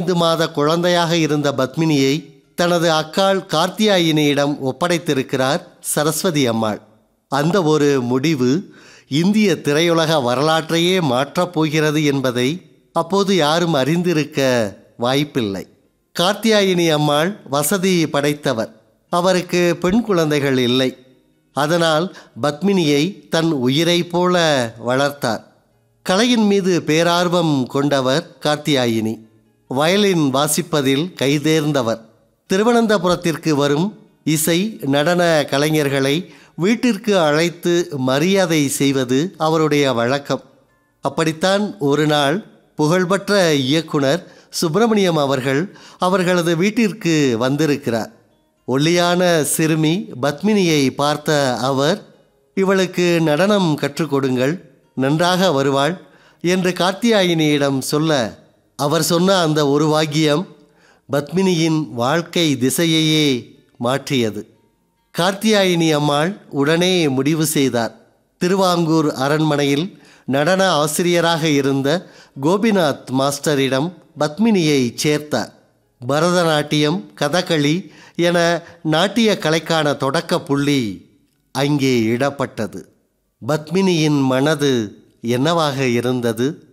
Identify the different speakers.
Speaker 1: ஐந்து மாத குழந்தையாக இருந்த பத்மினியை தனது அக்காள் கார்த்தியாயினியிடம் ஒப்படைத்திருக்கிறார் சரஸ்வதி அம்மாள் அந்த ஒரு முடிவு இந்திய திரையுலக வரலாற்றையே மாற்றப் போகிறது என்பதை அப்போது யாரும் அறிந்திருக்க வாய்ப்பில்லை கார்த்தியாயினி அம்மாள் வசதி படைத்தவர் அவருக்கு பெண் குழந்தைகள் இல்லை அதனால் பத்மினியை தன் உயிரைப் போல வளர்த்தார் கலையின் மீது பேரார்வம் கொண்டவர் கார்த்தியாயினி வயலின் வாசிப்பதில் கைதேர்ந்தவர் திருவனந்தபுரத்திற்கு வரும் இசை நடன கலைஞர்களை வீட்டிற்கு அழைத்து மரியாதை செய்வது அவருடைய வழக்கம் அப்படித்தான் ஒரு நாள் புகழ்பெற்ற இயக்குனர் சுப்பிரமணியம் அவர்கள் அவர்களது வீட்டிற்கு வந்திருக்கிறார் ஒல்லியான சிறுமி பத்மினியை பார்த்த அவர் இவளுக்கு நடனம் கற்றுக் கொடுங்கள் நன்றாக வருவாள் என்று கார்த்தியாயினியிடம் சொல்ல அவர் சொன்ன அந்த ஒரு வாக்கியம் பத்மினியின் வாழ்க்கை திசையையே மாற்றியது கார்த்தியாயினி அம்மாள் உடனே முடிவு செய்தார் திருவாங்கூர் அரண்மனையில் நடன ஆசிரியராக இருந்த கோபிநாத் மாஸ்டரிடம் பத்மினியை சேர்த்தார் பரதநாட்டியம் கதகளி என நாட்டிய கலைக்கான தொடக்க புள்ளி அங்கே இடப்பட்டது பத்மினியின் மனது என்னவாக இருந்தது